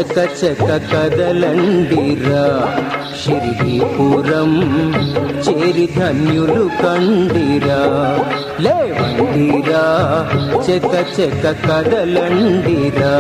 చక చక కదలండిరా షిరిడిపురం చేరి ధన్యులు కండిరా లేవండిరా చక చక కదలండిరా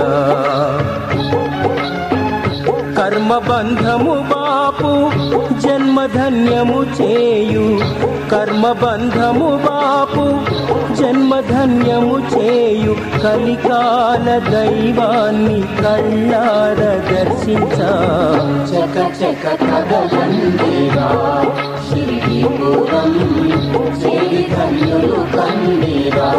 కర్మబంధము బాపు జన్మధన్యము చేయు కర్మబంధము బాపు జన్మధన్యము చేయు కలికాల దైవాన్ని కళ్ళార దర్శించ చక చక కదలండిరా షిరిడిపురం చేరి ధన్యులు కండిరా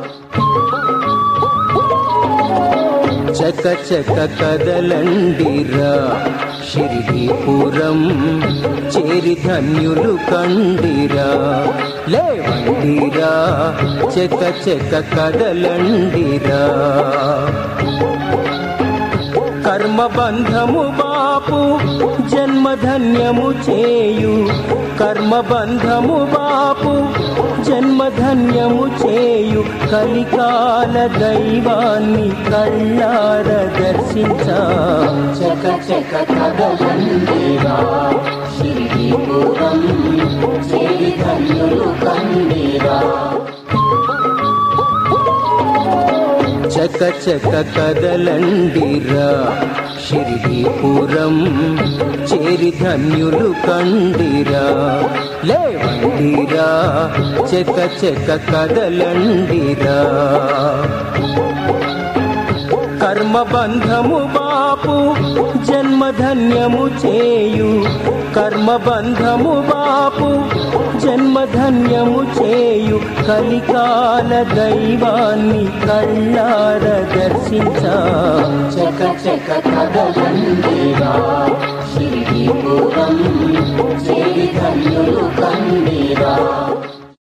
చక చక కదలండిరా షిరిడిపురం చేరి ధన్యులు కండిరా లేవండిరా చక చక కదలండిరా కర్మబంధము బాపు జన్మధన్యము చేయు కర్మబంధము బాపు జన్మధన్యము చేయు కలికాల దైవాన్ని కళ్ళార దర్శించ చక చక కదలండిరా షిరిడిపురం చేరి ధన్యులు కండిరా చక చక కదలండిరా షిరిడిపురం చేరి ధన్యులు కండిరా లేవండిరా చక చక కదలండిరా కర్మబంధము బాపు జన్మధన్యము చేయు కర్మబంధము బాపు జన్మధన్యము చేయు కలికాల దైవాన్ని కళ్ళార దర్శించ చక చక కదలండిరా